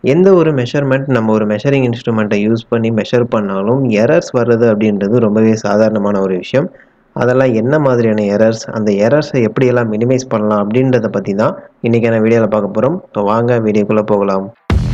எந்த ஒரு மெஷர்மெண்ட் நம்ம ஒரு மெஷரிங் இன்ஸ்ட்ருமெண்ட்டை யூஸ் பண்ணி மெஷர் பண்ணாலும் எரர்ஸ் வர்றது அப்படின்றது ரொம்பவே சாதாரணமான ஒரு விஷயம் அதெல்லாம் என்ன மாதிரியான எரர்ஸ் அந்த எரர்ஸை எப்படியெல்லாம் மினிமைஸ் பண்ணலாம் அப்படின்றத பற்றி தான் இன்றைக்கான வீடியோவில் பார்க்க போகிறோம் ஸோ வாங்க வீடியோக்குள்ளே போகலாம்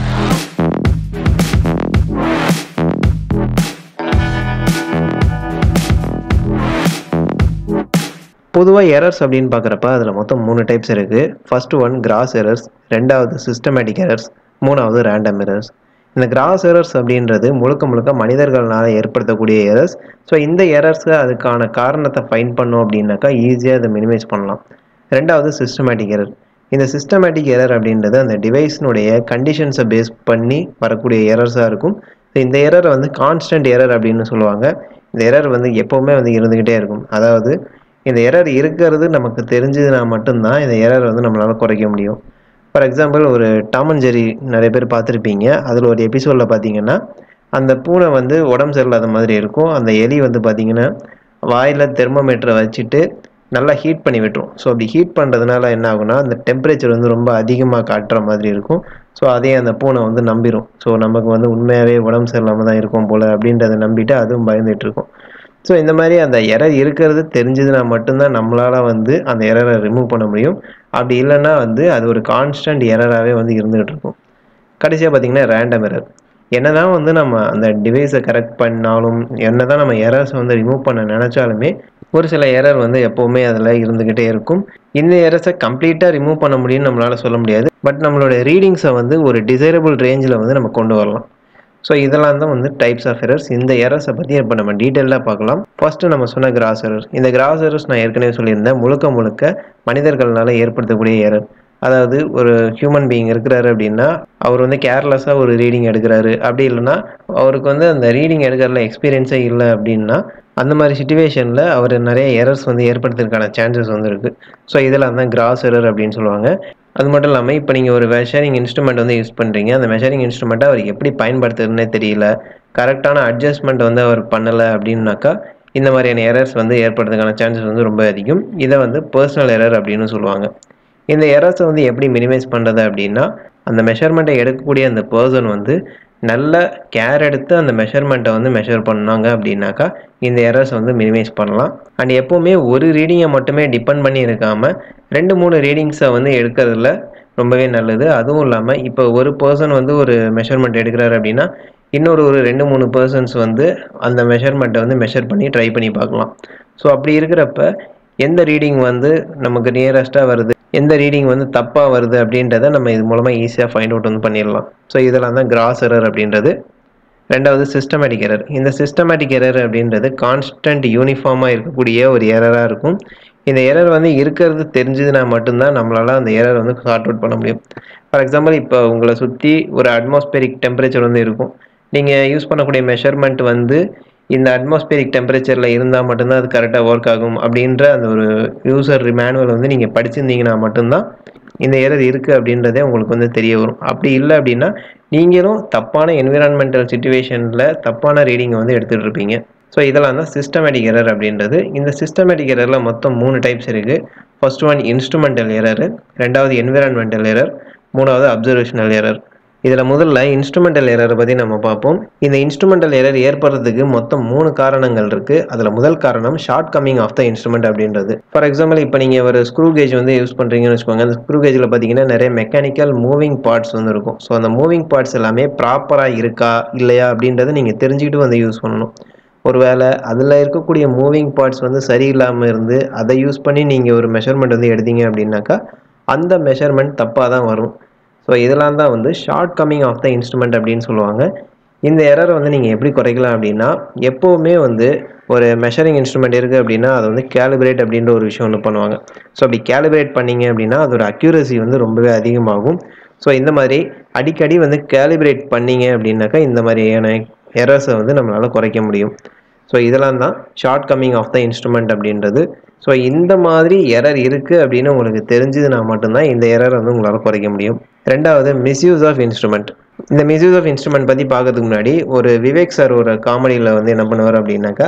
பொதுவாக எரர்ஸ் அப்படின்னு பார்க்குறப்ப அதில் மொத்தம் மூணு டைப்ஸ் இருக்குது ஃபர்ஸ்ட் ஒன் கிராஸ் எரர்ஸ் ரெண்டாவது சிஸ்டமேட்டிக் எரர்ஸ் மூணாவது ரேண்டம் எரர்ஸ் இந்த கிராஸ் எரர்ஸ் அப்படின்றது முழுக்க முழுக்க மனிதர்களால் ஏற்படுத்தக்கூடிய எரர்ஸ் ஸோ இந்த எரர்ஸை அதுக்கான காரணத்தை ஃபைன் பண்ணோம் அப்படின்னாக்கா ஈஸியாக அதை மினிமைஸ் பண்ணலாம் ரெண்டாவது சிஸ்டமேட்டிக் எரர் இந்த சிஸ்டமேட்டிக் எரர் அப்படின்றது அந்த டிவைஸ்னுடைய கண்டிஷன்ஸை பேஸ் பண்ணி வரக்கூடிய எரர்ஸாக இருக்கும் ஸோ இந்த எரர் வந்து கான்ஸ்டன்ட் எரர் அப்படின்னு சொல்லுவாங்க இந்த எரர் வந்து எப்போவுமே வந்து இருந்துக்கிட்டே இருக்கும் அதாவது இந்த எரர் இருக்கிறது நமக்கு தெரிஞ்சதுனா மட்டும்தான் இந்த எரர் வந்து நம்மளால் குறைக்க முடியும் ஃபார் எக்ஸாம்பிள் ஒரு டாமன் ஜெரி நிறைய பேர் பார்த்துருப்பீங்க அதில் ஒரு எபிசோடில் பார்த்தீங்கன்னா அந்த பூனை வந்து உடம்பு சரியில்லாத மாதிரி இருக்கும் அந்த எலி வந்து பார்த்தீங்கன்னா வாயில் தெர்மோமீட்டரை வச்சுட்டு நல்லா ஹீட் பண்ணி விட்டுரும் ஸோ அப்படி ஹீட் பண்ணுறதுனால என்ன ஆகுனா அந்த டெம்பரேச்சர் வந்து ரொம்ப அதிகமாக காட்டுற மாதிரி இருக்கும் ஸோ அதே அந்த பூனை வந்து நம்பிடும் ஸோ நமக்கு வந்து உண்மையாகவே உடம்பு சரியில்லாமல் தான் இருக்கும் போல் அப்படின்றத நம்பிட்டு அதுவும் பயந்துட்டு இருக்கும் ஸோ இந்த மாதிரி அந்த எரர் இருக்கிறது தெரிஞ்சதுன்னா மட்டும்தான் நம்மளால் வந்து அந்த எரரை ரிமூவ் பண்ண முடியும் அப்படி இல்லைன்னா வந்து அது ஒரு கான்ஸ்டன்ட் எரராகவே வந்து இருந்துகிட்டு இருக்கும் கடைசியாக பார்த்தீங்கன்னா ரேண்டம் எரர் என்னதான் வந்து நம்ம அந்த டிவைஸை கரெக்ட் பண்ணாலும் என்னதான் நம்ம எரர்ஸை வந்து ரிமூவ் பண்ண நினச்சாலுமே ஒரு சில எரர் வந்து எப்போவுமே அதில் இருந்துக்கிட்டே இருக்கும் இந்த எரர்ஸை கம்ப்ளீட்டாக ரிமூவ் பண்ண முடியும்னு நம்மளால் சொல்ல முடியாது பட் நம்மளோட ரீடிங்ஸை வந்து ஒரு டிசைரபிள் ரேஞ்சில் வந்து நம்ம கொண்டு வரலாம் ஸோ இதெல்லாம் தான் வந்து டைப்ஸ் ஆஃப் எரர்ஸ் இந்த எரர்ஸை பற்றி இப்போ நம்ம டீட்டெயிலாக பார்க்கலாம் ஃபஸ்ட்டு நம்ம சொன்ன கிராஸ் எரர்ஸ் இந்த கிராஸ் எரர்ஸ் நான் ஏற்கனவே சொல்லியிருந்தேன் முழுக்க முழுக்க மனிதர்களால் ஏற்படுத்தக்கூடிய எரர் அதாவது ஒரு ஹியூமன் பீயிங் இருக்கிறாரு அப்படின்னா அவர் வந்து கேர்லெஸ்ஸாக ஒரு ரீடிங் எடுக்கிறாரு அப்படி இல்லைன்னா அவருக்கு வந்து அந்த ரீடிங் எடுக்கிறதுல எக்ஸ்பீரியன்ஸே இல்லை அப்படின்னா அந்த மாதிரி சுச்சுவேஷனில் அவர் நிறைய எரர்ஸ் வந்து ஏற்படுத்துறதுக்கான சான்சஸ் வந்து இருக்குது ஸோ இதெல்லாம் தான் கிராஸ் எரர் அப்படின்னு சொல்லுவாங்க அது மட்டும் இல்லாமல் இப்போ நீங்கள் ஒரு மெஷரிங் இன்ஸ்ட்ருமெண்ட் வந்து யூஸ் பண்ணுறீங்க அந்த மெஷரிங் இன்ஸ்ட்ருமெண்ட்டை அவர் எப்படி பயன்படுத்துறதுனே தெரியல கரெக்டான அட்ஜஸ்ட்மெண்ட் வந்து அவர் பண்ணலை அப்படின்னாக்கா இந்த மாதிரியான எரர்ஸ் வந்து ஏற்படுறதுக்கான சான்சஸ் வந்து ரொம்ப அதிகம் இதை வந்து பர்சனல் எரர் அப்படின்னு சொல்லுவாங்க இந்த எரர்ஸை வந்து எப்படி மினிமைஸ் பண்ணுறது அப்படின்னா அந்த மெஷர்மெண்ட்டை எடுக்கக்கூடிய அந்த பர்சன் வந்து நல்ல கேர் எடுத்து அந்த மெஷர்மெண்ட்டை வந்து மெஷர் பண்ணாங்க அப்படின்னாக்கா இந்த எரர்ஸ் வந்து மினிமைஸ் பண்ணலாம் அண்ட் எப்போவுமே ஒரு ரீடிங்கை மட்டுமே டிபெண்ட் பண்ணி இருக்காமல் ரெண்டு மூணு ரீடிங்ஸை வந்து எடுக்கிறதுல ரொம்பவே நல்லது அதுவும் இல்லாமல் இப்போ ஒரு பர்சன் வந்து ஒரு மெஷர்மெண்ட் எடுக்கிறாரு அப்படின்னா இன்னொரு ஒரு ரெண்டு மூணு பர்சன்ஸ் வந்து அந்த மெஷர்மெண்ட்டை வந்து மெஷர் பண்ணி ட்ரை பண்ணி பார்க்கலாம் ஸோ அப்படி இருக்கிறப்ப எந்த ரீடிங் வந்து நமக்கு நியரஸ்ட்டாக வருது எந்த ரீடிங் வந்து தப்பாக வருது அப்படின்றத நம்ம இது மூலமாக ஈஸியாக ஃபைண்ட் அவுட் வந்து பண்ணிடலாம் ஸோ இதெல்லாம் தான் கிராஸ் எரர் அப்படின்றது ரெண்டாவது சிஸ்டமேட்டிக் எரர் இந்த சிஸ்டமேட்டிக் எரர் அப்படின்றது கான்ஸ்டன்ட் யூனிஃபார்மாக இருக்கக்கூடிய ஒரு எரராக இருக்கும் இந்த எரர் வந்து இருக்கிறது தெரிஞ்சதுன்னா மட்டும்தான் நம்மளால் அந்த எரர் வந்து சார்ட் அவுட் பண்ண முடியும் ஃபார் எக்ஸாம்பிள் இப்போ உங்களை சுற்றி ஒரு அட்மாஸ்பெரிக் டெம்பரேச்சர் வந்து இருக்கும் நீங்கள் யூஸ் பண்ணக்கூடிய மெஷர்மெண்ட் வந்து இந்த அட்மாஸ்பியரிக் டெம்பரேச்சரில் இருந்தால் மட்டும்தான் அது கரெக்டாக ஒர்க் ஆகும் அப்படின்ற அந்த ஒரு யூசர் மேனுவல் வந்து நீங்கள் படிச்சிருந்தீங்கன்னா மட்டும்தான் இந்த எரர் இருக்குது அப்படின்றதே உங்களுக்கு வந்து தெரிய வரும் அப்படி இல்லை அப்படின்னா நீங்களும் தப்பான என்விரான்மெண்டல் சுச்சுவேஷனில் தப்பான ரீடிங்கை வந்து எடுத்துகிட்டு இருப்பீங்க ஸோ இதெல்லாம் தான் சிஸ்டமேட்டிக் எரர் அப்படின்றது இந்த சிஸ்டமேட்டிக் எரரில் மொத்தம் மூணு டைப்ஸ் இருக்குது ஃபர்ஸ்ட் ஒன் இன்ஸ்ட்ருமெண்டல் எரர் ரெண்டாவது என்விரான்மெண்டல் எரர் மூணாவது அப்சர்வேஷனல் எரர் இதில் முதல்ல இன்ஸ்ட்ருமெண்டல் எரரை பற்றி நம்ம பார்ப்போம் இந்த இன்ஸ்ட்ருமெண்டல் எரர் ஏற்படுறதுக்கு மொத்தம் மூணு காரணங்கள் இருக்குது அதில் முதல் காரணம் shortcoming of the instrument அப்படின்றது ஃபார் எக்ஸாம்பிள் இப்போ நீங்கள் ஒரு ஸ்க்ரூ கேஜ் வந்து யூஸ் பண்ணுறீங்கன்னு வச்சுக்கோங்க அந்த ஸ்க்ரூ கேஜில் பார்த்தீங்கன்னா நிறைய மெக்கானிக்கல் மூவிங் பார்ட்ஸ் வந்து இருக்கும் ஸோ அந்த மூவிங் பார்ட்ஸ் எல்லாமே ப்ராப்பராக இருக்கா இல்லையா அப்படின்றத நீங்கள் தெரிஞ்சுக்கிட்டு வந்து யூஸ் பண்ணணும் ஒருவேளை அதில் இருக்கக்கூடிய மூவிங் பார்ட்ஸ் வந்து சரியில்லாமல் இருந்து அதை யூஸ் பண்ணி நீங்கள் ஒரு மெஷர்மெண்ட் வந்து எடுத்தீங்க அப்படின்னாக்கா அந்த மெஷர்மெண்ட் தப்பாக தான் வரும் ஸோ இதெல்லாம் தான் வந்து shortcoming of the instrument அப்படின்னு சொல்லுவாங்க இந்த எரரை வந்து நீங்கள் எப்படி குறைக்கலாம் அப்படின்னா எப்போவுமே வந்து ஒரு மெஷரிங் இன்ஸ்ட்ருமெண்ட் இருக்குது அப்படின்னா அதை வந்து கேலிபிரேட் அப்படின்ற ஒரு விஷயம் ஒன்று பண்ணுவாங்க ஸோ அப்படி கேலிபிரேட் பண்ணீங்க அப்படின்னா அதோட அக்யூரசி வந்து ரொம்பவே அதிகமாகும் ஸோ இந்த மாதிரி அடிக்கடி வந்து கேலிபிரேட் பண்ணீங்க அப்படின்னாக்கா இந்த மாதிரியான எரர்ஸை வந்து நம்மளால் குறைக்க முடியும் ஸோ இதெல்லாம் தான் shortcoming of the instrument அப்படின்றது ஸோ இந்த மாதிரி எரர் இருக்குது அப்படின்னு உங்களுக்கு தெரிஞ்சதுன்னா மட்டும்தான் இந்த எரரை வந்து உங்களால் குறைக்க முடியும் ரெண்டாவது மிஸ்யூஸ் ஆஃப் இன்ஸ்ட்ருமெண்ட் இந்த மிஸ்யூஸ் ஆஃப் இன்ஸ்ட்ருமெண்ட் பற்றி பார்க்கறதுக்கு முன்னாடி ஒரு விவேக் சார் ஒரு காமெடியில் வந்து என்ன பண்ணுவார் அப்படின்னாக்கா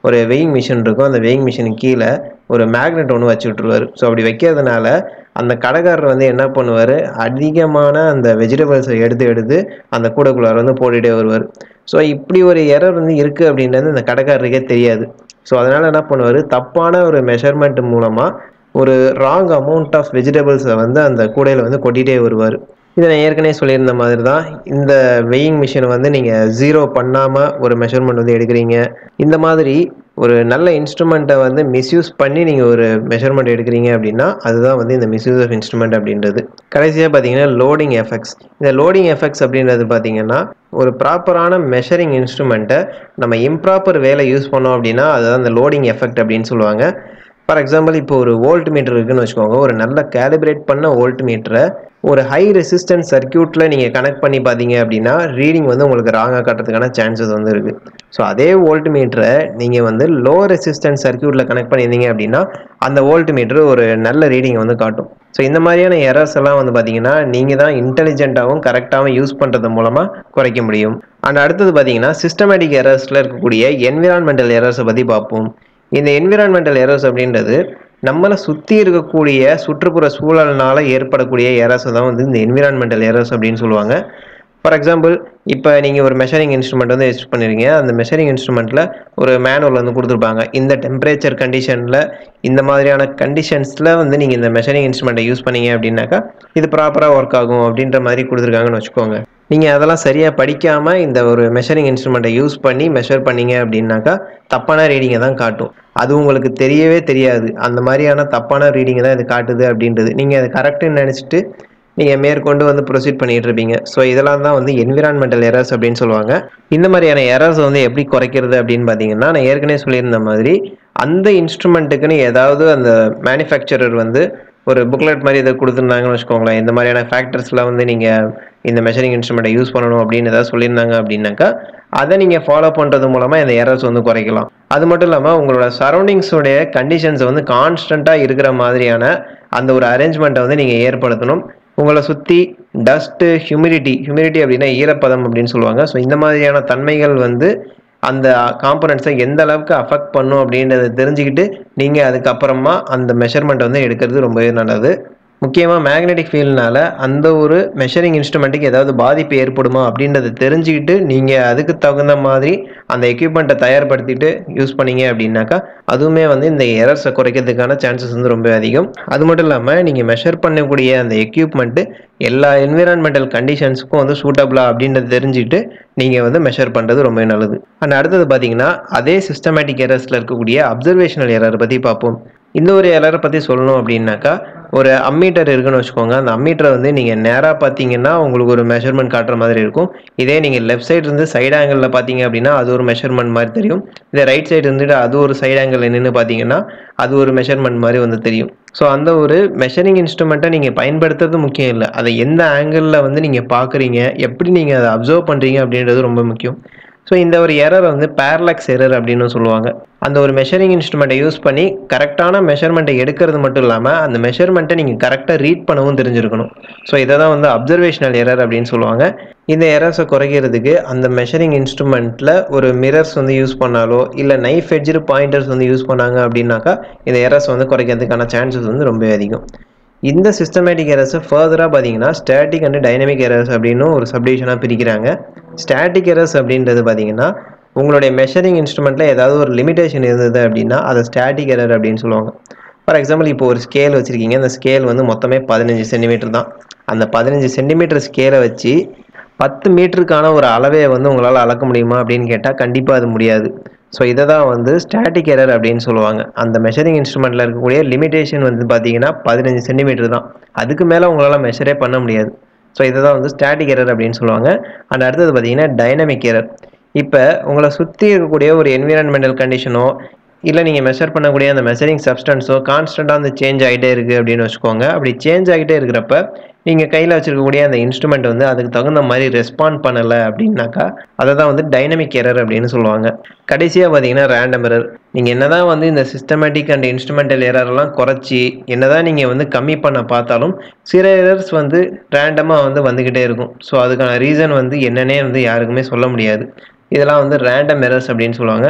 ஒரு வெயிங் மிஷின் இருக்கும் அந்த வெயிங் மிஷினுக்கு கீழே ஒரு மேக்னெட் ஒன்று வச்சு விட்ருவார் ஸோ அப்படி வைக்கிறதுனால அந்த கடைக்காரர் வந்து என்ன பண்ணுவார் அதிகமான அந்த வெஜிடபிள்ஸை எடுத்து எடுத்து அந்த கூடைக்குள்ளார வந்து போட்டுகிட்டே வருவார் ஸோ இப்படி ஒரு எரர் வந்து இருக்குது அப்படின்றது அந்த கடைக்காரருக்கே தெரியாது ஸோ அதனால் என்ன பண்ணுவார் தப்பான ஒரு மெஷர்மெண்ட் மூலமாக ஒரு ராங் அமௌண்ட் ஆஃப் வெஜிடபிள்ஸை வந்து அந்த கூடையில் வந்து கொட்டிகிட்டே வருவார் இதை நான் ஏற்கனவே சொல்லியிருந்த மாதிரி தான் இந்த வெயிங் மிஷினை வந்து நீங்கள் ஜீரோ பண்ணாமல் ஒரு மெஷர்மெண்ட் வந்து எடுக்கிறீங்க இந்த மாதிரி ஒரு நல்ல இன்ஸ்ட்ருமெண்ட்டை வந்து மிஸ்யூஸ் பண்ணி நீங்கள் ஒரு மெஷர்மெண்ட் எடுக்கிறீங்க அப்படின்னா அதுதான் வந்து இந்த மிஸ்யூஸ் ஆஃப் இன்ஸ்ட்ருமெண்ட் அப்படின்றது கடைசியாக பார்த்தீங்கன்னா லோடிங் எஃபெக்ட்ஸ் இந்த லோடிங் எஃபெக்ட்ஸ் அப்படின்றது பார்த்தீங்கன்னா ஒரு ப்ராப்பரான மெஷரிங் இன்ஸ்ட்ருமெண்ட்டை நம்ம இம்ப்ராப்பர் வேலை யூஸ் பண்ணோம் அப்படின்னா அதுதான் இந்த லோடிங் எஃபெக்ட் அப்படின்னு சொல்லுவாங்க ஃபார் எக்ஸாம்பிள் இப்போ ஒரு வோல்ட் மீட்டர் இருக்குன்னு வச்சுக்கோங்க ஒரு நல்ல கேலிப்ரேட் பண்ண வோல்ட் மீட்டரை ஒரு ஹை ரெசிஸ்டன்ஸ் சர்க்கியூட்டில் நீங்கள் கனெக்ட் பண்ணி பார்த்தீங்க அப்படின்னா ரீடிங் வந்து உங்களுக்கு ராங்காக காட்டுறதுக்கான சான்சஸ் வந்து இருக்குது ஸோ அதே வோல்ட் மீட்டரை நீங்கள் வந்து லோ ரெசிஸ்டன்ஸ் சர்க்கியூட்டில் கனெக்ட் பண்ணியிருந்தீங்க அப்படின்னா அந்த வோல்ட் மீட்டர் ஒரு நல்ல ரீடிங் வந்து காட்டும் ஸோ இந்த மாதிரியான எரர்ஸ் எல்லாம் வந்து பார்த்தீங்கன்னா நீங்கள் தான் இன்டெலிஜென்ட்டாகவும் கரெக்டாகவும் யூஸ் பண்ணுறது மூலமாக குறைக்க முடியும் அண்ட் அடுத்தது பார்த்தீங்கன்னா சிஸ்டமேட்டிக் எரர்ஸில் இருக்கக்கூடிய என்விரான்மெண்டல் எரர்ஸை பற்றி பார்ப்போம் இந்த என்விரான்மெண்டல் எரர்ஸ் அப்படின்றது நம்மளை சுற்றி இருக்கக்கூடிய சுற்றுப்புற சூழல்னால ஏற்படக்கூடிய எரர்ஸ் தான் வந்து இந்த என்விரான்மெண்டல் எரர்ஸ் அப்படின்னு சொல்லுவாங்க ஃபார் எக்ஸாம்பிள் இப்போ நீங்கள் ஒரு மெஷரிங் இன்ஸ்ட்ருமெண்ட் வந்து யூஸ் பண்ணிருக்கீங்க அந்த மெஷரிங் இன்ஸ்ட்ருமெண்ட்டில் ஒரு மேனுவல் வந்து கொடுத்துருப்பாங்க இந்த டெம்பரேச்சர் கண்டிஷனில் இந்த மாதிரியான கண்டிஷன்ஸில் வந்து நீங்கள் இந்த மெஷரிங் இன்ஸ்ட்ருமெண்ட்டை யூஸ் பண்ணீங்க அப்படின்னாக்கா இது ப்ராப்பராக ஒர்க் ஆகும் அப்படின்ற மாதிரி கொடுத்துருக்காங்கன்னு வச்சுக்கோங்க நீங்கள் அதெல்லாம் சரியாக படிக்காமல் இந்த ஒரு மெஷரிங் இன்ஸ்ட்ருமெண்ட்டை யூஸ் பண்ணி மெஷர் பண்ணீங்க அப்படின்னாக்கா தப்பான ரீடிங்கை தான் காட்டும் அது உங்களுக்கு தெரியவே தெரியாது அந்த மாதிரியான தப்பான ரீடிங்கை தான் இது காட்டுது அப்படின்றது நீங்கள் அது கரெக்டுன்னு நினச்சிட்டு நீங்கள் மேற்கொண்டு வந்து ப்ரொசீட் பண்ணிட்டு இருப்பீங்க ஸோ இதெல்லாம் தான் வந்து என்விரான்மெண்டல் எரர்ஸ் அப்படின்னு சொல்லுவாங்க இந்த மாதிரியான எரர்ஸ் வந்து எப்படி குறைக்கிறது அப்படின்னு பார்த்தீங்கன்னா நான் ஏற்கனவே சொல்லியிருந்த மாதிரி அந்த இன்ஸ்ட்ருமெண்ட்டுக்குன்னு ஏதாவது அந்த மேனுஃபேக்சரர் வந்து ஒரு புக்லெட் மாதிரி இதை கொடுத்துருந்தாங்கன்னு வச்சுக்கோங்களேன் இந்த மாதிரியான ஃபேக்டர்ஸில் வந்து நீங்கள் இந்த மெஷரிங் இன்ஸ்ட்ருமெண்ட்டை யூஸ் பண்ணணும் அப்படின்னு ஏதாவது சொல்லியிருந்தாங்க அப்படின்னாக்கா அதை நீங்கள் ஃபாலோ பண்ணுறது மூலமாக இந்த எரர்ஸ் வந்து குறைக்கலாம் அது மட்டும் இல்லாமல் உங்களோட சரௌண்டிங்ஸோடைய கண்டிஷன்ஸை வந்து கான்ஸ்டண்ட்டாக இருக்கிற மாதிரியான அந்த ஒரு அரேஞ்ச்மெண்ட்டை வந்து நீங்கள் ஏற்படுத்தணும் உங்களை சுற்றி டஸ்ட்டு ஹியூமிடிட்டி ஹியூமிடிட்டி அப்படின்னா ஈரப்பதம் அப்படின்னு சொல்லுவாங்க ஸோ இந்த மாதிரியான தன்மைகள் வந்து அந்த காம்பனண்ட்ஸை எந்த அளவுக்கு அஃபெக்ட் பண்ணும் அப்படின்றத தெரிஞ்சுக்கிட்டு நீங்கள் அதுக்கப்புறமா அந்த மெஷர்மெண்ட் வந்து எடுக்கிறது ரொம்பவே நல்லது முக்கியமாக மேக்னெட்டிக் ஃபீல்ட்னால அந்த ஒரு மெஷரிங் இன்ஸ்ட்ருமெண்ட்டுக்கு ஏதாவது பாதிப்பு ஏற்படுமா அப்படின்றத தெரிஞ்சுக்கிட்டு நீங்கள் அதுக்கு தகுந்த மாதிரி அந்த எக்யூப்மெண்ட்டை தயார்படுத்திட்டு யூஸ் பண்ணீங்க அப்படின்னாக்கா அதுவுமே வந்து இந்த எரர்ஸை குறைக்கிறதுக்கான சான்சஸ் வந்து ரொம்ப அதிகம் அது மட்டும் இல்லாமல் நீங்கள் மெஷர் பண்ணக்கூடிய அந்த எக்யூப்மெண்ட்டு எல்லா என்விரான்மெண்டல் கண்டிஷன்ஸுக்கும் வந்து சூட்டபிளா அப்படின்றத தெரிஞ்சுக்கிட்டு நீங்கள் வந்து மெஷர் பண்ணுறது ரொம்ப நல்லது அண்ட் அடுத்தது பார்த்தீங்கன்னா அதே சிஸ்டமேட்டிக் எரர்ஸில் இருக்கக்கூடிய அப்சர்வேஷனல் எரர் பற்றி பார்ப்போம் இந்த ஒரு எரரை பற்றி சொல்லணும் அப்படின்னாக்கா ஒரு அம்மீட்டர் இருக்குன்னு வச்சுக்கோங்க அந்த அம்மீட்டரை வந்து நீங்கள் நேராக பார்த்தீங்கன்னா உங்களுக்கு ஒரு மெஷர்மெண்ட் காட்டுற மாதிரி இருக்கும் இதே நீங்கள் லெஃப்ட் சைடு இருந்து சைடு ஆங்கிளில் பார்த்தீங்க அப்படின்னா அது ஒரு மெஷர்மெண்ட் மாதிரி தெரியும் இதே ரைட் சைடு இருந்துட்டு அது ஒரு சைடு ஆங்கிள் நின்று பார்த்தீங்கன்னா அது ஒரு மெஷர்மெண்ட் மாதிரி வந்து தெரியும் ஸோ அந்த ஒரு மெஷரிங் இன்ஸ்ட்ருமெண்ட்டை நீங்கள் பயன்படுத்துறது முக்கியம் இல்லை அதை எந்த ஆங்கிளில் வந்து நீங்கள் பார்க்குறீங்க எப்படி நீங்கள் அதை அப்சர்வ் பண்ணுறீங்க அப்படின்றது ரொம்ப முக்கியம் ஸோ இந்த ஒரு எரர் வந்து பேரலக்ஸ் எரர் அப்படின்னு சொல்லுவாங்க அந்த ஒரு மெஷரிங் இன்ஸ்ட்ருமெண்ட்டை யூஸ் பண்ணி கரெக்டான மெஷர்மெண்ட்டை எடுக்கிறது மட்டும் இல்லாமல் அந்த மெஷர்மெண்ட்டை நீங்கள் கரெக்டாக ரீட் பண்ணவும் தெரிஞ்சிருக்கணும் ஸோ இதை தான் வந்து அப்சர்வேஷனல் எரர் அப்படின்னு சொல்லுவாங்க இந்த எரர்ஸை குறைக்கிறதுக்கு அந்த மெஷரிங் இன்ஸ்ட்ருமெண்ட்டில் ஒரு மிரர்ஸ் வந்து யூஸ் பண்ணாலோ இல்லை நைஃப் எட்ஜு பாயிண்டர்ஸ் வந்து யூஸ் பண்ணாங்க அப்படின்னாக்கா இந்த எரர்ஸ் வந்து குறைக்கிறதுக்கான சான்சஸ் வந்து ரொம்ப அதிகம் இந்த சிஸ்டமேட்டிக் எரர்ஸை ஃபர்தராக பார்த்தீங்கன்னா ஸ்டாட்டிக் அண்ட் டைனமிக் எரர்ஸ் அப்படின்னு ஒரு சப்டிவிஷனாக பிரிக்கிறாங்க ஸ்டாட்டிக் எரர்ஸ் அப்படின்றது பார்த்தீங்கன்னா உங்களுடைய மெஷரிங் இன்ஸ்ட்ருமெண்ட்டில் ஏதாவது ஒரு லிமிடேஷன் இருந்தது அப்படின்னா அதை ஸ்டாட்டிக் எரர் அப்படின்னு சொல்லுவாங்க ஃபார் எக்ஸாம்பிள் இப்போ ஒரு ஸ்கேல் வச்சுருக்கீங்க அந்த ஸ்கேல் வந்து மொத்தமே பதினஞ்சு சென்டிமீட்டர் தான் அந்த பதினஞ்சு சென்டிமீட்டர் ஸ்கேலை வச்சு பத்து மீட்டருக்கான ஒரு அளவை வந்து உங்களால் அளக்க முடியுமா அப்படின்னு கேட்டால் கண்டிப்பாக அது முடியாது ஸோ இதை தான் வந்து ஸ்டாட்டிக் எரர் அப்படின்னு சொல்லுவாங்க அந்த மெஷரிங் இன்ஸ்ட்ருமெண்ட்டில் இருக்கக்கூடிய லிமிடேஷன் வந்து பார்த்தீங்கன்னா பதினஞ்சு சென்டிமீட்டர் தான் அதுக்கு மேலே உங்களால் மெஷரே பண்ண முடியாது ஸோ இதை தான் வந்து ஸ்டாட்டிக் எரர் அப்படின்னு சொல்லுவாங்க அண்ட் அடுத்தது பார்த்தீங்கன்னா டைனமிக் எரர் இப்போ உங்களை சுற்றி இருக்கக்கூடிய ஒரு என்விரான்மெண்டல் கண்டிஷனோ இல்லை நீங்கள் மெஷர் பண்ணக்கூடிய அந்த மெஷரிங் சப்ஸ்டன்ஸோ கான்ஸ்டண்ட்டாக அந்த சேஞ்ச் ஆகிட்டே இருக்குது அப்படின்னு வச்சுக்கோங்க அப்படி சேஞ்ச் ஆகிட்டே இருக்கிறப்ப நீங்கள் கையில் வச்சுருக்கக்கூடிய அந்த இன்ஸ்ட்ருமெண்ட் வந்து அதுக்கு தகுந்த மாதிரி ரெஸ்பாண்ட் பண்ணலை அப்படின்னாக்கா அதை தான் வந்து டைனமிக் எரர் அப்படின்னு சொல்லுவாங்க கடைசியாக பார்த்தீங்கன்னா ரேண்டம் எரர் நீங்கள் என்ன தான் வந்து இந்த சிஸ்டமேட்டிக் அண்ட் இன்ஸ்ட்ருமெண்டல் எரர்லாம் குறைச்சி என்ன தான் நீங்கள் வந்து கம்மி பண்ண பார்த்தாலும் சில எரர்ஸ் வந்து ரேண்டமாக வந்து வந்துக்கிட்டே இருக்கும் ஸோ அதுக்கான ரீசன் வந்து என்னன்னே வந்து யாருக்குமே சொல்ல முடியாது இதெல்லாம் வந்து ரேண்டம் எரர்ஸ் அப்படின்னு சொல்லுவாங்க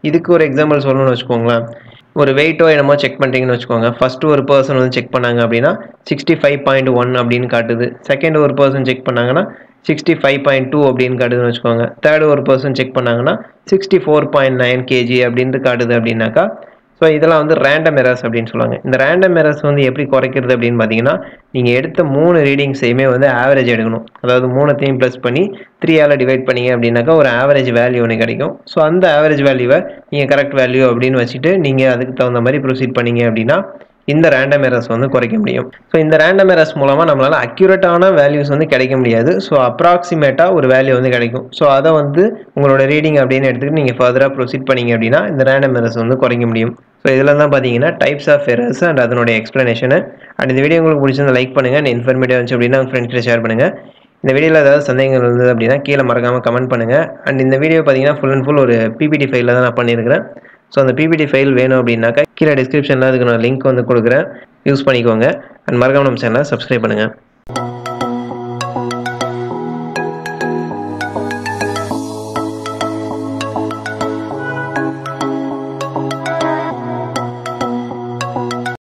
இதுக்கு ஒரு எக்ஸாம்பிள் சொல்லணும்னு வச்சுக்கோங்களேன் ஒரு வெயிட்டோ என்னமோ செக் பண்ணுறீங்கன்னு வச்சுக்கோங்க ஃபஸ்ட்டு ஒரு பர்சன் வந்து செக் பண்ணாங்க அப்படின்னா சிக்ஸ்டி ஃபைவ் பாயிண்ட் ஒன் அப்படின்னு காட்டுது செகண்ட் ஒரு பர்சன் செக் பண்ணாங்கன்னா சிக்ஸ்டி ஃபைவ் பாயிண்ட் டூ அப்படின்னு காட்டுதுன்னு வச்சுக்கோங்க தேர்ட் ஒரு பர்சன் செக் பண்ணாங்கன்னா sixty four point nine KG அப்படின்ட்டு காட்டுது அப்படின்னாக்கா ஸோ இதெல்லாம் வந்து ரேண்டம் எரர்ஸ் அப்படின்னு சொல்லுவாங்க இந்த ரேண்டம் எரர்ஸ் வந்து எப்படி குறைக்கிறது அப்படின்னு பார்த்தீங்கன்னா நீங்கள் எடுத்த மூணு ரீடிங்ஸையுமே வந்து ஆவரேஜ் எடுக்கணும் அதாவது மூணுத்தையும் ப்ளஸ் பண்ணி த்ரீயால் டிவைட் பண்ணீங்க அப்படின்னாக்கா ஒரு ஆவரேஜ் வேல்யூ ஒன்று கிடைக்கும் ஸோ அந்த ஆவரேஜ் வேல்யூவை நீங்கள் கரெக்ட் வேல்யூ அப்படின்னு வச்சுட்டு நீங்கள் அதுக்கு தகுந்த மாதிரி ப்ரொசீட் பண்ணீங்க அப்படின்னா இந்த ரேண்டம் எரர்ஸ் வந்து குறைக்க முடியும் ஸோ இந்த ரேண்டம் எரர்ஸ் மூலமாக நம்மளால் அக்யூரேட்டான வேல்யூஸ் வந்து கிடைக்க முடியாது ஸோ அப்ராக்சிமேட்டாக ஒரு வேல்யூ வந்து கிடைக்கும் ஸோ அதை வந்து உங்களோட ரீடிங் அப்படின்னு எடுத்துக்கிட்டு நீங்கள் ஃபர்தராக ப்ரொசீட் பண்ணீங்க அப்படின்னா இந்த ரேண்டம் எரர்ஸ் வந்து குறைக்க முடியும் ஸோ இதில் தான் பார்த்தீங்கன்னா டைப்ஸ் ஆஃப் எரர்ஸ் அண்ட் அதனுடைய எக்ஸ்ப்ளனேஷன் அண்ட் இந்த வீடியோ உங்களுக்கு பிடிச்சிருந்தா லைக் பண்ணுங்கள் அண்ட் இன்ஃபர்மேட்டிவ் இருந்துச்சு அப்படின்னா உங்கள் ஃப்ரெண்ட்ஸ் கிட்ட ஷேர் பண்ணுங்கள் இந்த வீடியோவில் ஏதாவது சந்தேகங்கள் இருந்தது அப்படின்னா கீழே மறக்காமல் கமெண்ட் பண்ணுங்கள் அண்ட் இந்த வீடியோ பார்த்தீங்கன்னா ஃபுல் அண்ட் ஃபுல் ஒரு பிபிடி ஃபைலில் தான் நான் பண்ணியிருக்கிறேன் ஸோ அந்த பிபிடி ஃபைல் வேணும் அப்படின்னாக்கா கீழே டிஸ்கிரிப்ஷனில் அதுக்கு நான் லிங்க் வந்து கொடுக்குறேன் யூஸ் பண்ணிக்கோங்க அண்ட் மறக்காம நம்ம சேனலை சப்ஸ்கிரைப் பண்ணுங்கள்